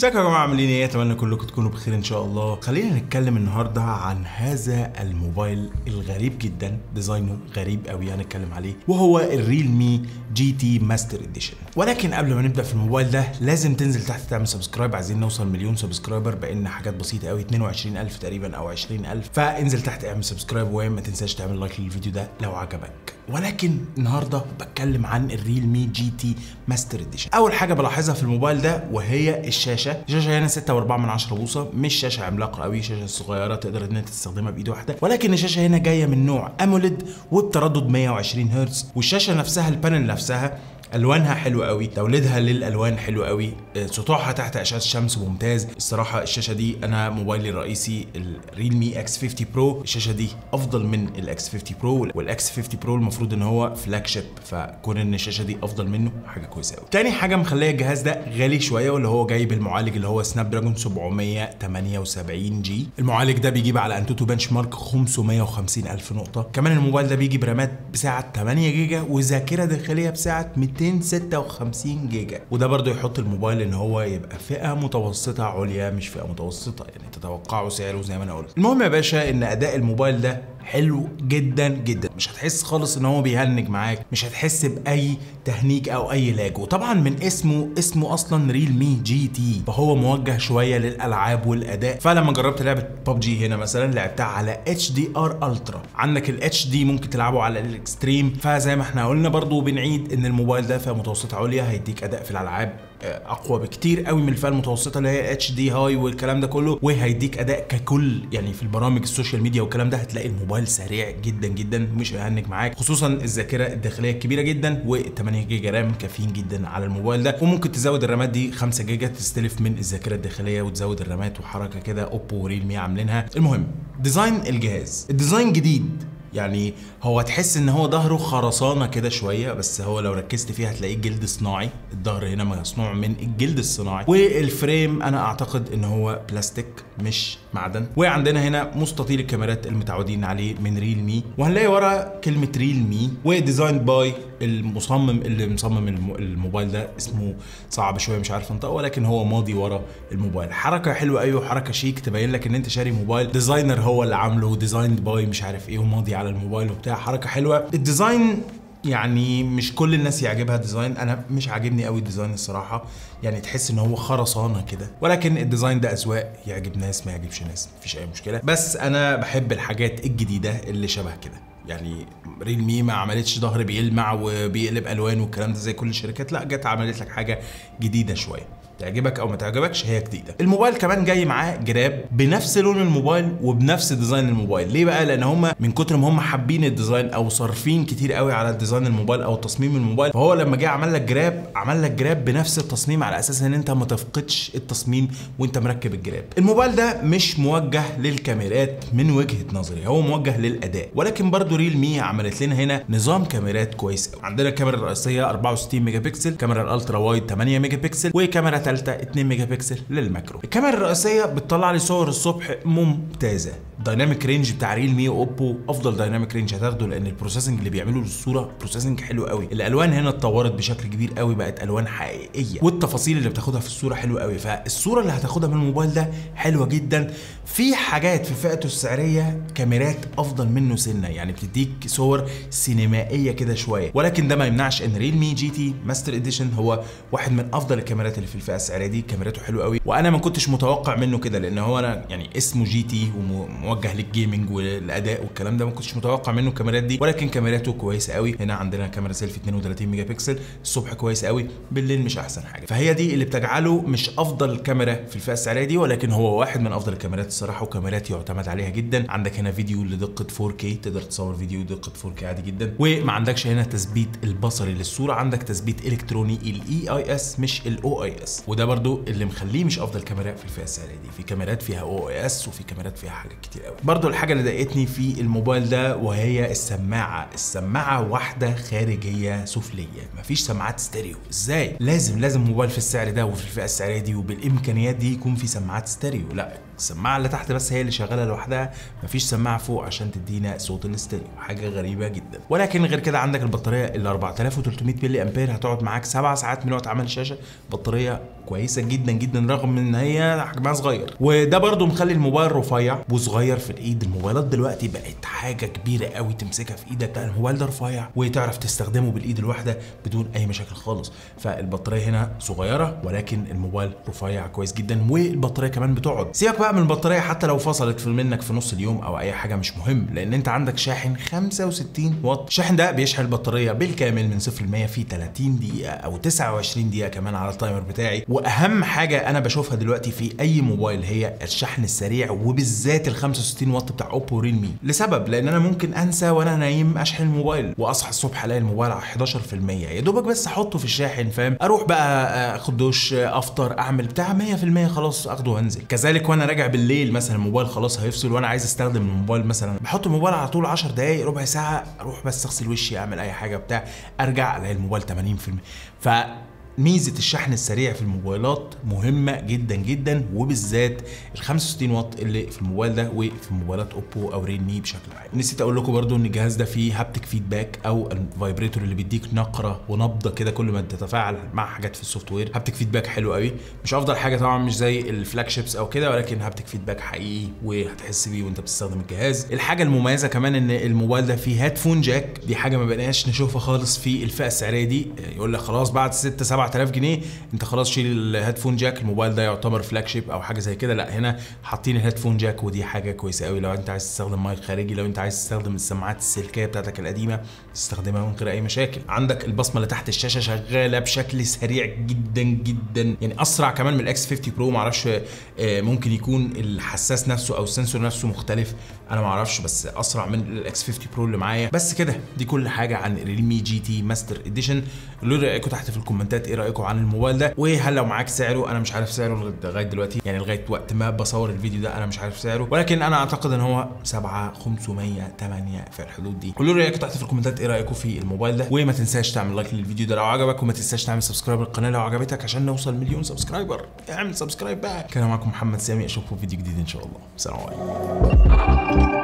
ازيكم يا جماعه عاملين ايه اتمنى كلكم تكونوا بخير ان شاء الله خلينا نتكلم النهارده عن هذا الموبايل الغريب جدا ديزاينه غريب قوي هنتكلم عليه وهو الريلمي جي تي ماستر اديشن ولكن قبل ما نبدا في الموبايل ده لازم تنزل تحت تعمل سبسكرايب عايزين نوصل مليون سبسكرايبر بقينا حاجات بسيطه قوي 22000 تقريبا او 20000 فانزل تحت اعمل سبسكرايب وما تنساش تعمل لايك للفيديو ده لو عجبك ولكن النهارده بتكلم عن الريلمي جي تي ماستر اديشن اول حاجه بلاحظها في الموبايل ده وهي الشاشه الشاشه هنا 6.4 من 10 بوصه مش شاشه عملاقه قوي شاشه صغيره تقدر ان انت تستخدمها بايد واحده ولكن الشاشه هنا جايه من نوع اموليد وبتردد 120 هرتز والشاشه نفسها البانل نفسها الوانها حلوه قوي توليدها للالوان حلو قوي سطوعها تحت اشعه الشمس ممتاز الصراحه الشاشه دي انا موبايلي الرئيسي الريلمي اكس 50 برو الشاشه دي افضل من الاكس 50 برو والاكس 50 برو المفروض ان هو فلاج شيب فكون ان الشاشه دي افضل منه حاجه كويسه قوي تاني حاجه مخليه الجهاز ده غالي شويه واللي هو جايب المعالج اللي هو سناب دراجون 778 جي المعالج ده بيجيب على انتوتو بنش مارك 550 الف نقطه كمان الموبايل ده بيجي برامات بسعه 8 جيجا وذاكره داخليه بسعه 256 جيجا وده برضو يحط الموبايل ان هو يبقى فئه متوسطه عليا مش فئه متوسطه يعني تتوقعوا سعره زي ما انا قلت المهم يا باشا ان اداء الموبايل ده حلو جدا جدا مش هتحس خالص ان هو بيهنج معاك مش هتحس باي تهنيج او اي لاج وطبعا من اسمه اسمه اصلا ريل مي جي تي فهو موجه شويه للالعاب والاداء فلما جربت لعبه ببجي هنا مثلا لعبتها على اتش دي ار الترا عندك الاتش دي ممكن تلعبه على الاكستريم فزي ما احنا قلنا برضو بنعيد ان الموبايل ده فئه متوسطه عليا هيديك اداء في الالعاب اقوى بكتير قوي من الفئه المتوسطه اللي هي اتش دي هاي والكلام ده كله وهيديك اداء ككل يعني في البرامج السوشيال ميديا والكلام ده هتلاقي الموبايل سريع جدا جدا مش هيهنج معاك خصوصا الذاكره الداخليه الكبيره جدا و8 جيجا رام كافيين جدا على الموبايل ده وممكن تزود الرامات دي 5 جيجا تستلف من الذاكره الداخليه وتزود الرامات وحركه كده اوبو وريلمي عاملينها المهم ديزاين الجهاز الديزاين جديد يعني هو تحس ان هو ظهره خرسانه كده شويه بس هو لو ركزت فيه هتلاقيه جلد صناعي الظهر هنا مصنوع من الجلد الصناعي والفريم انا اعتقد ان هو بلاستيك مش معدن وعندنا هنا مستطيل الكاميرات المتعودين عليه من ريلمي وهنلاقي ورا كلمه ريلمي وديزاين باي المصمم اللي مصمم الموبايل ده اسمه صعب شويه مش عارف انطقه ولكن هو ماضي ورا الموبايل حركه حلوه قوي وحركه شيك تبين لك ان انت شاري موبايل ديزاينر هو اللي عامله ديزايند باي مش عارف ايه وماضي على الموبايل وبتاع حركه حلوه الديزاين يعني مش كل الناس يعجبها الديزاين انا مش عاجبني قوي الديزاين الصراحه يعني تحس ان هو خرسانه كده ولكن الديزاين ده اذواق يعجب ناس ما يعجبش ناس مفيش اي مشكله بس انا بحب الحاجات الجديده اللي شبه كده يعني ريلمي ما عملتش ظهر بيلمع وبيقلب الوان والكلام ده زي كل الشركات لا جت عملت لك حاجه جديده شويه تعجبك او ما تعجبكش هي جديده الموبايل كمان جاي معاه جراب بنفس لون الموبايل وبنفس ديزاين الموبايل ليه بقى لان هم من كتر ما هم حابين الديزاين او صارفين كتير قوي على ديزاين الموبايل او تصميم الموبايل فهو لما جه عمل لك جراب عمل لك جراب بنفس التصميم على اساس ان انت ما تفقدش التصميم وانت مركب الجراب الموبايل ده مش موجه للكاميرات من وجهه نظري هو موجه للاداء ولكن برضو ريلمي عملت لنا هنا نظام كاميرات كويس قوي عندنا الكاميرا الرئيسيه 64 ميجا بكسل كاميرا الالترا وايد 8 ميجا بكسل وكاميرا ثالثه 2 ميجا بكسل للماكرو الكاميرا الرئيسيه بتطلع لي صور الصبح ممتازه الدايناميك رينج بتاع ريلمي واوبو افضل دايناميك رينج هتاخده لان البروسيسنج اللي بيعمله للصوره بروسيسنج حلو قوي الالوان هنا اتطورت بشكل كبير قوي بقت الوان حقيقيه والتفاصيل اللي بتاخدها في الصوره حلوه قوي فالصوره اللي هتاخدها من الموبايل ده حلوه جدا في حاجات في فئته السعريه كاميرات افضل منه سنه يعني بتديك صور سينمائيه كده شويه ولكن ده ما يمنعش ان ريلمي جي تي ماستر اديشن هو واحد من افضل الكاميرات اللي في الفئه السعريه دي كاميراته حلوه قوي وانا ما كنتش متوقع منه كده لان هو انا يعني اسمه جي تي وموجه للجيمنج والاداء والكلام ده ما كنتش متوقع منه الكاميرات دي ولكن كاميراته كويسه قوي هنا عندنا كاميرا سيلفي 32 ميجا بكسل الصبح كويس قوي بالليل مش احسن حاجه فهي دي اللي بتجعله مش افضل كاميرا في الفئه السعريه دي ولكن هو واحد من افضل الكاميرات الصراحه وكاميرات يعتمد عليها جدا عندك هنا فيديو لدقه 4K تقدر تصور فيديو دقه 4K عادي جدا وما عندكش هنا تثبيت البصري للصوره عندك تثبيت الكتروني الاي اي اس مش الاو اي اس وده برضو اللي مخليه مش افضل كاميرا في الفئه السعريه دي في كاميرات فيها او اي اس وفي كاميرات فيها حاجات كتير قوي برضو الحاجه اللي ضايقتني في الموبايل ده وهي السماعه السماعه واحده خارجيه سفليه مفيش سماعات ستيريو ازاي لازم لازم موبايل في السعر ده وفي الفئه السعريه دي وبالامكانيات دي يكون في سماعات ستيريو لا السماعه اللي تحت بس هي اللي شغاله لوحدها مفيش سماعه فوق عشان تدينا صوت الاستيريو حاجه غريبه جدا ولكن غير كده عندك البطاريه ال 4300 ملي امبير هتقعد معاك 7 ساعات من وقت عمل الشاشه بطاريه كويسه جدا جدا رغم ان هي حجمها صغير وده برضو مخلي الموبايل رفيع وصغير في الايد الموبايلات دلوقتي بقت حاجه كبيره قوي تمسكها في ايدك لا الموبايل ده رفيع وتعرف تستخدمه بالايد الواحده بدون اي مشاكل خالص فالبطاريه هنا صغيره ولكن الموبايل رفيع كويس جدا والبطاريه كمان بتقعد سيبك بقى من البطاريه حتى لو فصلت في منك في نص اليوم او اي حاجه مش مهم لان انت عندك شاحن 65 واط الشاحن ده بيشحن البطاريه بالكامل من 0 ل 100 في 30 دقيقه او 29 دقيقه كمان على التايمر بتاعي واهم حاجه انا بشوفها دلوقتي في اي موبايل هي الشحن السريع وبالذات ال 65 واط بتاع اوبو ريلمي لسبب لان انا ممكن انسى وانا نايم اشحن الموبايل واصحى الصبح الاقي الموبايل على 11% يا دوبك بس احطه في الشاحن فاهم اروح بقى اخد دش افطر اعمل بتاع 100% خلاص اخده وانزل كذلك وانا راجع بالليل مثلا الموبايل خلاص هيفصل وانا عايز استخدم الموبايل مثلا بحط الموبايل على طول 10 دقائق ربع ساعه اروح بس اغسل وشي اعمل اي حاجه بتاع ارجع الاقي الموبايل 80% ف ميزه الشحن السريع في الموبايلات مهمه جدا جدا وبالذات ال 65 واط اللي في الموبايل ده وفي موبايلات اوبو او ريلمي بشكل عام نسيت اقول لكم برضو ان الجهاز ده فيه هابتك فيدباك او الفايبريتور اللي بيديك نقره ونبضه كده كل ما تتفاعل مع حاجات في السوفت وير هابتك فيدباك حلو قوي مش افضل حاجه طبعا مش زي الفلاج شيبس او كده ولكن هابتك فيدباك حقيقي وهتحس بيه وانت بتستخدم الجهاز الحاجه المميزه كمان ان الموبايل ده فيه هيدفون جاك دي حاجه ما بقيناش نشوفها خالص في الفئه السعريه دي يقول لك خلاص بعد 6 7000 جنيه انت خلاص شيل الهيدفون جاك الموبايل ده يعتبر فلاج شيب او حاجه زي كده لا هنا حاطين الهيدفون جاك ودي حاجه كويسه قوي لو انت عايز تستخدم مايك خارجي لو انت عايز تستخدم السماعات السلكيه بتاعتك القديمه تستخدمها من غير اي مشاكل عندك البصمه اللي تحت الشاشه شغاله بشكل سريع جدا جدا يعني اسرع كمان من الاكس 50 برو معرفش ممكن يكون الحساس نفسه او السنسور نفسه مختلف انا معرفش بس اسرع من الاكس 50 برو اللي معايا بس كده دي كل حاجه عن ريلمي جي تي ماستر اديشن قولوا لي رايكم تحت في الكومنتات ايه رايكم عن الموبايل ده وهل لو معاك سعره انا مش عارف سعره لغايه دلوقتي يعني لغايه وقت ما بصور الفيديو ده انا مش عارف سعره ولكن انا اعتقد ان هو 7 500 8 في الحدود دي قولوا لي رايكم تحت في الكومنتات ايه رايكم في الموبايل ده وما تنساش تعمل لايك للفيديو ده لو عجبك وما تنساش تعمل سبسكرايب للقناه لو عجبتك عشان نوصل مليون سبسكرايبر اعمل سبسكرايب بقى كان معاكم محمد سامي اشوفكم في فيديو جديد ان شاء الله سلام عليكم